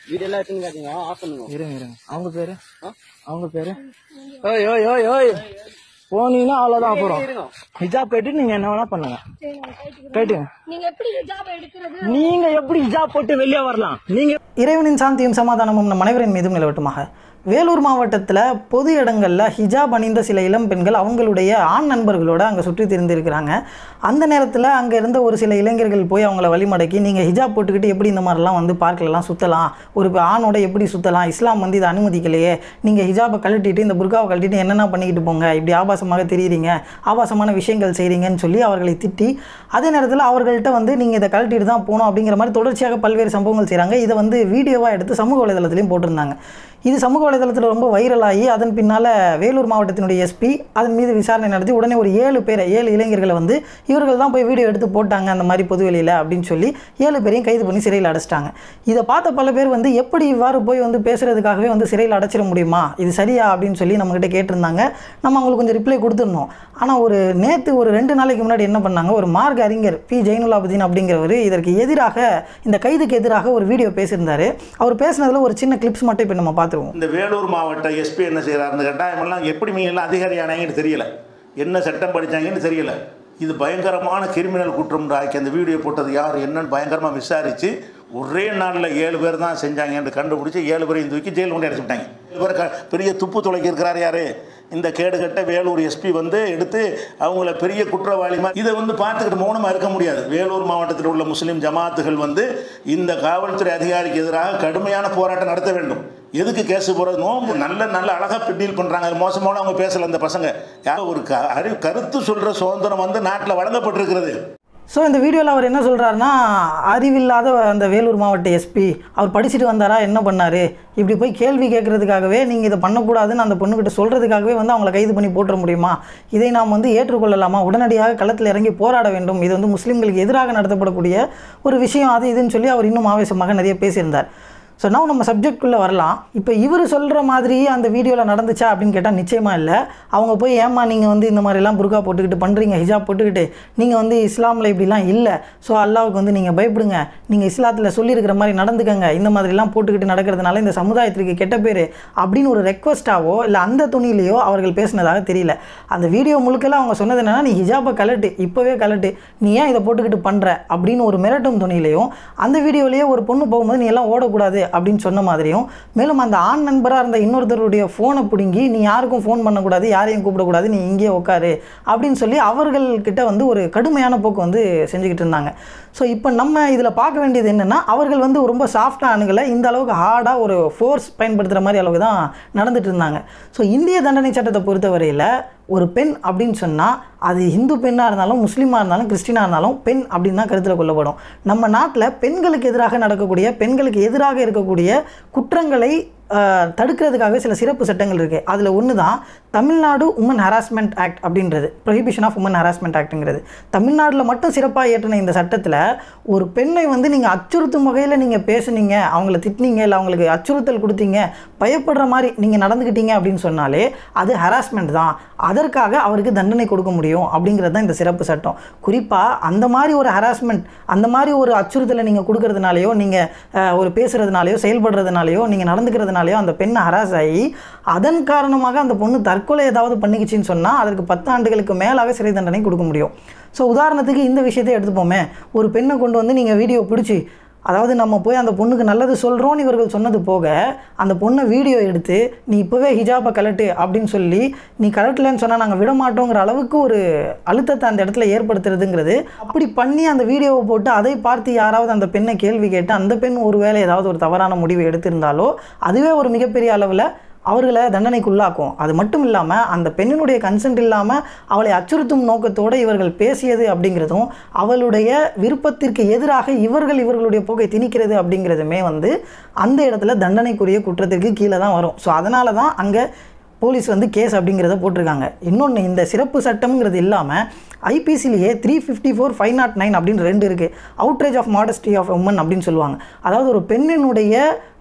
Video எல்லாம் எடுத்துன்னு காட்டுங்க ஆஃப் பண்ணுங்க இருங்க இருங்க அவங்க பேரு ஆ? அவங்க பேரு ஓய் ஓய் ஓய் ஓய் போனீங்கன்னா அவ்வளவுதான் அப்புறம் இருங்க ஹிஜாப் கேட்டு நீங்க என்ன வேணா பண்ணுங்க கேட்டுங்க நீங்க எப்படி ஹிஜாப் எடுக்கிறது நீங்க எப்படி ஹிஜாப் போட்டு வெளியே வரலாம் நீங்க இறைவனின் சாந்தியும் சமாதானமும் நம் அனைவரின் மீதும் நிலவட்டுமாக வேலூர் மாவட்டத்தில் பொது இடங்களில் ஹிஜாப் அணிந்த சில இளம் பெண்கள் அவங்களுடைய ஆண் நண்பர்களோட அங்கே சுற்றி திரிந்திருக்கிறாங்க அந்த நேரத்தில் அங்கே இருந்த ஒரு சில இளைஞர்கள் போய் அவங்கள வழிமடக்கி நீங்கள் ஹிஜாப் போட்டுக்கிட்டு எப்படி இந்த மாதிரிலாம் வந்து பார்க்கலலாம் சுற்றலாம் ஒரு ஆணோட எப்படி சுற்றலாம் இஸ்லாம் வந்து இதை அனுமதிக்கலையே நீங்கள் ஹிஜாபை கழட்டிட்டு இந்த புர்காவை கழட்டிட்டு என்னென்ன பண்ணிக்கிட்டு போங்க இப்படி ஆபாசமாக தெரியுறீங்க ஆபாசமான விஷயங்கள் செய்கிறீங்கன்னு சொல்லி அவர்களை திட்டி அதே நேரத்தில் அவர்கள்ட்ட வந்து நீங்கள் இதை கழட்டிட்டு தான் போகணும் அப்படிங்கிற மாதிரி தொடர்ச்சியாக பல்வேறு சம்பவங்கள் செய்கிறாங்க இதை வந்து வீடியோவாக எடுத்து சமூக வலைதளத்திலையும் போட்டிருந்தாங்க இது சமூக வலைதளத்தில் ரொம்ப வைரலாகி அதன் பின்னால் வேலூர் மாவட்டத்தினுடைய எஸ்பி அதன் மீது விசாரணை நடத்தி உடனே ஒரு ஏழு பேரை ஏழு இளைஞர்களை வந்து இவர்கள் தான் போய் வீடியோ எடுத்து போட்டாங்க அந்த மாதிரி பொதுவெளியில் அப்படின்னு சொல்லி ஏழு பேரையும் கைது பண்ணி சிறையில் அடைச்சிட்டாங்க இதை பார்த்த பல பேர் வந்து எப்படி இவ்வாறு போய் வந்து பேசுறதுக்காகவே வந்து சிறையில் அடைச்சிட முடியுமா இது சரியா அப்படின்னு சொல்லி நம்மக்கிட்ட கேட்டிருந்தாங்க நம்ம அவங்களுக்கு கொஞ்சம் ரிப்ளை கொடுத்துருந்தோம் ஆனால் ஒரு நேற்று ஒரு ரெண்டு நாளைக்கு முன்னாடி என்ன பண்ணாங்க ஒரு மார்க் அறிஞர் பி ஜெயினுலாபுதீன் அப்படிங்கிறவர் இதற்கு எதிராக இந்த கைதுக்கு எதிராக ஒரு வீடியோ பேசியிருந்தாரு அவர் பேசினதில் ஒரு சின்ன கிளிப்ஸ் மட்டும் இப்போ நம்ம பார்த்துருவோம் இந்த வேலூர் மாவட்ட எஸ்பி என்ன செய்கிறாருன்னு கேட்டால் இவங்கெல்லாம் எப்படி நீங்க எல்லாம் அதிகாரி ஆனாங்கன்னு தெரியல என்ன சட்டம் படிச்சாங்கன்னு தெரியல இது பயங்கரமான கிரிமினல் குற்றம் ஆக்கி அந்த வீடியோ போட்டது யார் என்னன்னு பயங்கரமாக விசாரித்து ஒரே நாளில் ஏழு பேர் தான் செஞ்சாங்கன்னு கண்டுபிடிச்சி ஏழு பேரையும் தூக்கி ஜெயில் கொண்டு அடைச்சு விட்டாங்க ஏழு பேர் க- பெரிய துப்பு துளைக்கி இருக்கிறார் யாரு இந்த கேடுகட்ட வேலூர் எஸ்பி வந்து எடுத்து அவங்கள பெரிய குற்றவாளி மாதிரி இதை வந்து பார்த்துக்கிட்டு மௌனமாக இருக்க முடியாது வேலூர் மாவட்டத்தில் உள்ள முஸ்லீம் ஜமாத்துகள் வந்து இந்த காவல்துறை அதிகாரிக்கு எதிராக கடுமையான போராட்டம் நடத்த வேண்டும் எதுக்கு கேஸ் போகிறது நோம்பு நல்ல நல்ல அழகாக டீல் பண்ணுறாங்க அது மோசமான அவங்க பேசல அந்த பசங்க யார் ஒரு க அறி கருத்து சொல்கிற சுதந்திரம் வந்து நாட்டில் வழங்கப்பட்டிருக்கிறது ஸோ இந்த வீடியோவில் அவர் என்ன சொல்கிறாருன்னா அறிவில்லாத அந்த வேலூர் மாவட்ட எஸ்பி அவர் படிச்சுட்டு வந்தாரா என்ன பண்ணார் இப்படி போய் கேள்வி கேட்கறதுக்காகவே நீங்கள் இதை பண்ணக்கூடாதுன்னு அந்த பொண்ணுக்கிட்ட சொல்கிறதுக்காகவே வந்து அவங்கள கைது பண்ணி போட்டுற முடியுமா இதை நாம் வந்து ஏற்றுக்கொள்ளலாமா உடனடியாக களத்தில் இறங்கி போராட வேண்டும் இது வந்து முஸ்லீம்களுக்கு எதிராக நடத்தப்படக்கூடிய ஒரு விஷயம் அது இதுன்னு சொல்லி அவர் இன்னும் ஆவேசமாக நிறைய பேசியிருந்தார் ஸோ now நம்ம சப்ஜெக்ட்குள்ளே வரலாம் இப்போ இவர் சொல்கிற மாதிரி அந்த வீடியோவில் நடந்துச்சா அப்படின்னு கேட்டால் நிச்சயமாக இல்லை அவங்க போய் ஏமா நீங்கள் வந்து இந்த மாதிரிலாம் புர்கா போட்டுக்கிட்டு பண்ணுறீங்க ஹிஜாப் போட்டுக்கிட்டு நீங்கள் வந்து இஸ்லாமில் இப்படிலாம் இல்லை ஸோ அல்லாவுக்கு வந்து நீங்கள் பயப்படுங்க நீங்கள் இஸ்லாத்தில் சொல்லியிருக்கிற மாதிரி நடந்துக்கங்க இந்த மாதிரிலாம் போட்டுக்கிட்டு நடக்கிறதுனால இந்த சமுதாயத்திற்கு கெட்ட பேர் அப்படின்னு ஒரு ரெக்வஸ்ட்டாவோ இல்லை அந்த துணியிலையோ அவர்கள் பேசினதாக தெரியல அந்த வீடியோ முழுக்கெல்லாம் அவங்க சொன்னது என்னன்னா நீ ஹிஜாபை கலட்டு இப்போவே கலட்டு நீ ஏன் இதை போட்டுக்கிட்டு பண்ணுற அப்படின்னு ஒரு மிரட்டும் துணியிலையும் அந்த வீடியோலேயே ஒரு பொண்ணு போகும்போது நீ எல்லாம் ஓடக்கூடாது அப்படின்னு சொன்ன மாதிரியும் மேலும் அந்த ஆண் நண்பராக இருந்த இன்னொருத்தருடைய ஃபோனை பிடுங்கி நீ யாருக்கும் ஃபோன் பண்ணக்கூடாது யாரையும் கூப்பிடக்கூடாது நீ இங்கேயே உட்காரு அப்படின்னு சொல்லி அவர்கள்கிட்ட வந்து ஒரு கடுமையான போக்கு வந்து செஞ்சுக்கிட்டு இருந்தாங்க ஸோ இப்போ நம்ம இதில் பார்க்க வேண்டியது என்னென்னா அவர்கள் வந்து ரொம்ப சாஃப்டாக அணுகலை இந்த அளவுக்கு ஹார்டாக ஒரு ஃபோர்ஸ் பயன்படுத்துகிற மாதிரி அளவுக்கு தான் நடந்துட்டு இருந்தாங்க ஸோ இந்திய தண்டனை சட்டத்தை பொறுத்தவரையில் ஒரு பெண் அப்படின்னு சொன்னால் அது இந்து பெண்ணாக இருந்தாலும் முஸ்லீமாக இருந்தாலும் கிறிஸ்டினாக இருந்தாலும் பெண் அப்படின்னு தான் கருத்தில் கொள்ளப்படும் நம்ம நாட்டில் பெண்களுக்கு எதிராக நடக்கக்கூடிய பெண்களுக்கு எதிராக இருக்கக்கூடிய குற்றங்களை ஆஹ், தடுக்கிறதுக்காக சில சிறப்பு சட்டங்கள் இருக்குது அதில் ஒன்று தான் தமிழ்நாடு உமன் ஹராஸ்மெண்ட் ஆக்ட் அப்படின்றது ப்ரொஹிபிஷன் ஆஃப் உமன் ஹராஸ்மெண்ட் ஆக்ட்ங்கிறது தமிழ்நாட்டில் மட்டும் சிறப்பாக இயற்றின இந்த சட்டத்தில் ஒரு பெண்ணை வந்து நீங்கள் அச்சுறுத்தும் வகையில் நீங்கள் பேசுனீங்க அவங்கள திட்டினீங்க இல்லை அவங்களுக்கு அச்சுறுத்தல் கொடுத்தீங்க பயப்படுற மாதிரி நீங்கள் நடந்துக்கிட்டீங்க அப்படின்னு சொன்னாலே அது ஹராஸ்மெண்ட் தான் அதற்காக அவருக்கு தண்டனை கொடுக்க முடியும் அப்படிங்கிறது தான் இந்த சிறப்பு சட்டம் குறிப்பாக அந்த மாதிரி ஒரு ஹராஸ்மெண்ட் அந்த மாதிரி ஒரு அச்சுறுத்தலை நீங்கள் கொடுக்கறதுனாலையோ நீங்கள் ஒரு பேசுகிறதுனாலையோ செயல்படுறதுனாலையோ நீங்கள் நடந்துக்கிறதுனாலையோ அந்த பெண்ணை ஹராஸ் ஆகி அதன் காரணமாக அந்த பொண்ணு தற்கொலை ஏதாவது பண்ணிக்கிச்சின்னு சொன்னால் அதற்கு பத்து ஆண்டுகளுக்கு மேலாக சிறை தண்டனை கொடுக்க முடியும் ஸோ உதாரணத்துக்கு இந்த விஷயத்தை எடுத்துப்போமே ஒரு பெண்ணை கொண்டு வந்து நீங்கள் வீடியோ பிடிச்சி அதாவது நம்ம போய் அந்த பொண்ணுக்கு நல்லது சொல்கிறோன்னு இவர்கள் சொன்னது போக அந்த பொண்ணை வீடியோ எடுத்து நீ இப்போவே ஹிஜாபை கலட்டு அப்படின்னு சொல்லி நீ கலட்டலன்னு சொன்னால் நாங்கள் விட மாட்டோங்கிற அளவுக்கு ஒரு அழுத்தத்தை அந்த இடத்துல ஏற்படுத்துறதுங்கிறது அப்படி பண்ணி அந்த வீடியோவை போட்டு அதை பார்த்து யாராவது அந்த பெண்ணை கேள்வி கேட்டு அந்த பெண் ஒருவேளை ஏதாவது ஒரு தவறான முடிவை எடுத்திருந்தாலோ அதுவே ஒரு மிகப்பெரிய அளவில் அவர்களை தண்டனைக்குள்ளாக்கும் அது மட்டும் இல்லாமல் அந்த பெண்ணினுடைய கன்சென்ட் இல்லாமல் அவளை அச்சுறுத்தும் நோக்கத்தோடு இவர்கள் பேசியது அப்படிங்கிறதும் அவளுடைய விருப்பத்திற்கு எதிராக இவர்கள் இவர்களுடைய போக்கை திணிக்கிறது அப்படிங்கிறதுமே வந்து அந்த இடத்துல தண்டனைக்குரிய குற்றத்திற்கு கீழே தான் வரும் ஸோ அதனால தான் அங்கே போலீஸ் வந்து கேஸ் அப்படிங்கிறத போட்டிருக்காங்க இன்னொன்று இந்த சிறப்பு சட்டம்ங்கிறது இல்லாமல் ஐபிசிலேயே three fifty four five not nine அப்படின்னு ரெண்டு இருக்குது outrage of modesty of woman அப்படின்னு சொல்லுவாங்க அதாவது ஒரு பெண்ணினுடைய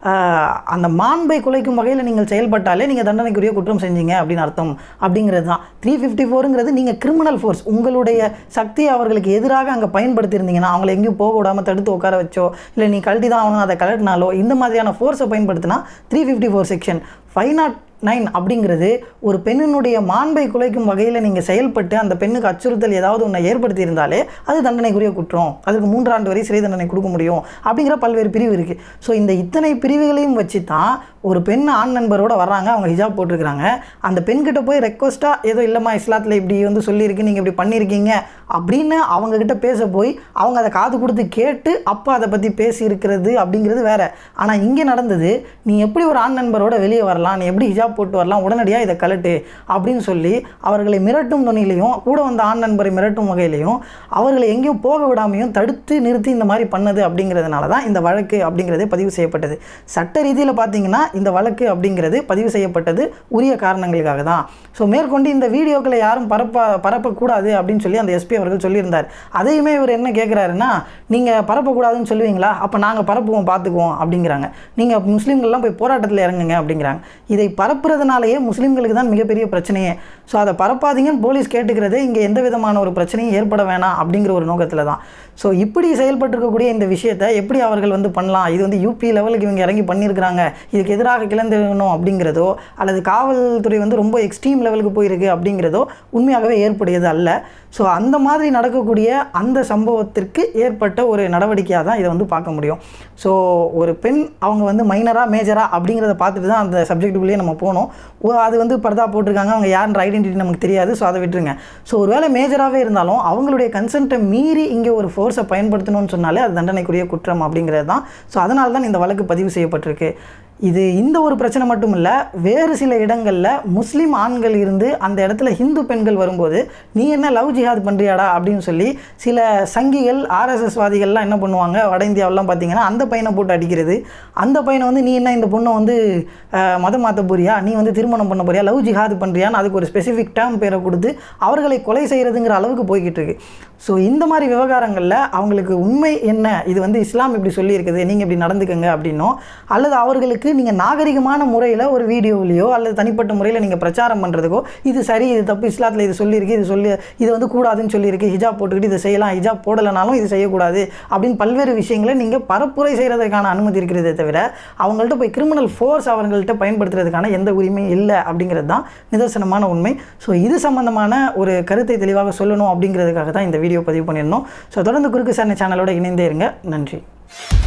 ஆஹ், அந்த மாண்பை குலைக்கும் வகையில் நீங்கள் செயல்பட்டாலே நீங்கள் தண்டனைக்குரிய குற்றம் செஞ்சீங்க அப்படின்னு அர்த்தம் அப்படிங்கிறது தான் த்ரீ ஃபிஃப்டி ஃபோருங்கிறது நீங்கள் கிரிமினல் ஃபோர்ஸ் உங்களுடைய சக்தியை அவர்களுக்கு எதிராக அங்கே பயன்படுத்தியிருந்தீங்கன்னா அவங்கள எங்கேயும் போக விடாமல் தடுத்து உட்கார வச்சோ இல்லை நீ கழட்டி தான் ஆகணும் அதை கலட்டினாலோ இந்த மாதிரியான ஃபோர்ஸை பயன்படுத்தினா three fifty four section five not nine அப்படிங்கிறது ஒரு பெண்ணினுடைய மாண்பை குலைக்கும் வகையில் நீங்கள் செயல்பட்டு அந்த பெண்ணுக்கு அச்சுறுத்தல் ஏதாவது ஒன்றை ஏற்படுத்தியிருந்தாலே அது தண்டனைக்குரிய குற்றம் அதுக்கு மூன்றாண்டு வரை சிறை தண்டனை கொடுக்க முடியும் அப்படிங்கிற பல்வேறு பிரிவு இருக்குது ஸோ இந்த இத்தனை பிரிவுகளையும் வச்சு தான் ஒரு பெண் ஆண் நண்பரோட வர்றாங்க அவங்க ஹிஜாப் போட்டிருக்கிறாங்க அந்த பெண்கிட்ட போய் ரெக்வஸ்ட்டாக ஏதோ இல்லைம்மா இஸ்லாத்தில் இப்படி வந்து சொல்லியிருக்கு நீங்கள் இப்படி பண்ணியிருக்கீங்க அப்படின்னு அவங்கக்கிட்ட பேச போய் அவங்க அதை காது கொடுத்து கேட்டு அப்போ அதை பற்றி பேசி இருக்கிறது அப்படிங்கிறது வேற ஆனால் இங்கே நடந்தது நீ எப்படி ஒரு ஆண் நண்பரோட வெளியே வரலாம் நீ எப்படி ஹிஜாப் போட்டு வரலாம் உடனடியாக இதை கலட்டு அப்படின்னு சொல்லி அவர்களை மிரட்டும் துணிலையும் கூட வந்த ஆண் நண்பரை மிரட்டும் வகையிலையும் அவர்களை எங்கேயும் போக விடாமையும் தடுத்து நிறுத்தி இந்த மாதிரி பண்ணது அப்படிங்கிறதுனால தான் இந்த வழக்கு அப்படிங்கிறதே பதிவு செய்யப்பட்டது சட்ட ரீதியில் பார்த்தீங்கன்னா இந்த வழக்கு அப்படிங்கிறது பதிவு செய்யப்பட்டது உரிய காரணங்களுக்காக தான் ஸோ மேற்கொண்டு இந்த வீடியோக்களை யாரும் பரப்ப பரப்பக்கூடாது அப்படின்னு சொல்லி அந்த எஸ்பி அவர்கள் சொல்லியிருந்தார் அதையுமே இவர் என்ன கேட்குறாருன்னா நீங்கள் பரப்பக்கூடாதுன்னு சொல்லுவீங்களா அப்போ நாங்கள் பரப்புவோம் பார்த்துக்குவோம் அப்படிங்கிறாங்க நீங்கள் முஸ்லீம்கள்லாம் போய் போராட்டத்தில் இறங்குங்க அப்படிங்கிறாங்க இதை பரப்புறதுனாலேயே முஸ்லீம்களுக்கு தான் மிகப்பெரிய பிரச்சனையே ஸோ அதை பரப்பாதீங்கன்னு போலீஸ் கேட்டுக்கிறதே இங்கே எந்த விதமான ஒரு பிரச்சனையும் ஏற்பட வேணாம் அப்படிங்கிற ஒரு நோக்கத்தில் தான் ஸோ இப்படி செயல்பட்டிருக்கக்கூடிய இந்த விஷயத்தை எப்படி அவர்கள் வந்து பண்ணலாம் இது வந்து யூபி லெவலுக்கு இவங்க இறங்கி பண்ணியிருக்கிறாங்க இதுக்கு எதிராக கிளந்திடணும் அப்படிங்கிறதோ அல்லது காவல்துறை வந்து ரொம்ப எக்ஸ்ட்ரீம் லெவலுக்கு போயிருக்கு அப்படிங்கிறதோ உண்மையாகவே ஏற்புடையது அல்ல ஸோ அந்த மாதிரி நடக்கக்கூடிய அந்த சம்பவத்திற்கு ஏற்பட்ட ஒரு நடவடிக்கையாக தான் இதை வந்து பார்க்க முடியும் ஸோ ஒரு பெண் அவங்க வந்து மைனராக மேஜரா அப்படிங்கிறத பார்த்துட்டு தான் அந்த சப்ஜெக்ட்டுக்குள்ளேயே நம்ம போனோம் ஓ, அது வந்து பர்தா போட்டிருக்காங்க அவங்க யாருன்ற ஐடென்டிட்டி நமக்கு தெரியாது ஸோ அதை விட்டுருங்க ஸோ ஒருவேளை மேஜராகவே இருந்தாலும் அவங்களுடைய கன்சென்ட்டை மீறி இங்கே ஒரு ஃபோர்ஸை பயன்படுத்தணும்னு சொன்னாலே அது தண்டனைக்குரிய குற்றம் அப்படிங்கிறது தான் ஸோ அதனால தான் இந்த வழக்கு பதிவு செய்யப்பட்டிருக்கு இது இந்த ஒரு பிரச்சனை மட்டும் இல்லை வேறு சில இடங்களில் முஸ்லீம் ஆண்கள் இருந்து அந்த இடத்துல ஹிந்து பெண்கள் வரும்போது நீ என்ன லவ் ஜிஹாத் பண்ணுறியாடா அப்படின்னு சொல்லி சில சங்கிகள் ஆர்எஸ்எஸ் வாதிகள்லாம் என்ன பண்ணுவாங்க வட இந்தியாவெல்லாம் பார்த்தீங்கன்னா அந்த பையனை போட்டு அடிக்கிறது அந்த பையனை வந்து நீ என்ன இந்த பொண்ணை வந்து அஹ், மதம் மாற்ற போறியா நீ வந்து திருமணம் பண்ண போறியா லவ் ஜிஹாத் பண்ணுறியான்னு அதுக்கு ஒரு ஸ்பெசிஃபிக் டேர்ம் பேரை கொடுத்து அவர்களை கொலை செய்கிறதுங்கிற அளவுக்கு போய்கிட்டு இருக்கு ஸோ இந்த மாதிரி விவகாரங்களில் அவங்களுக்கு உண்மை என்ன இது வந்து இஸ்லாம் இப்படி சொல்லியிருக்குது நீங்கள் இப்படி நடந்துக்கங்க அப்படின்னோ அல்லது அவர்களுக்கு நீங்கள் நாகரிகமான முறையில் ஒரு வீடியோவிலையோ அல்லது தனிப்பட்ட முறையில் நீங்கள் பிரச்சாரம் பண்ணுறதுக்கோ இது சரி இது தப்பு இஸ்லாத்தில் இது சொல்லியிருக்கு இது சொல்லி இது வந்து கூடாதுன்னு சொல்லியிருக்கு ஹிஜாப் போட்டுக்கிட்டு இதை செய்யலாம் ஹிஜாப் போடலைனாலும் இது செய்யக்கூடாது அப்படின்னு பல்வேறு விஷயங்களை நீங்கள் பரப்புரை செய்கிறதுக்கான அனுமதி இருக்கிறதே தவிர அவங்கள்ட்ட போய் கிரிமினல் ஃபோர்ஸ் அவங்கள்ட்ட பயன்படுத்துறதுக்கான எந்த உரிமையும் இல்லை அப்படிங்கிறது தான் நிதர்சனமான உண்மை ஸோ இது சம்பந்தமான ஒரு கருத்தை தெளிவாக சொல்லணும் அப்படிங்கிறதுக்காக தான் இந்த வீடியோ பதிவு பண்ணியிருந்தோம் ஸோ தொடர்ந்து குறுக்கு சாரணை சேனலோட இணைந்தே இருங்க நன்றி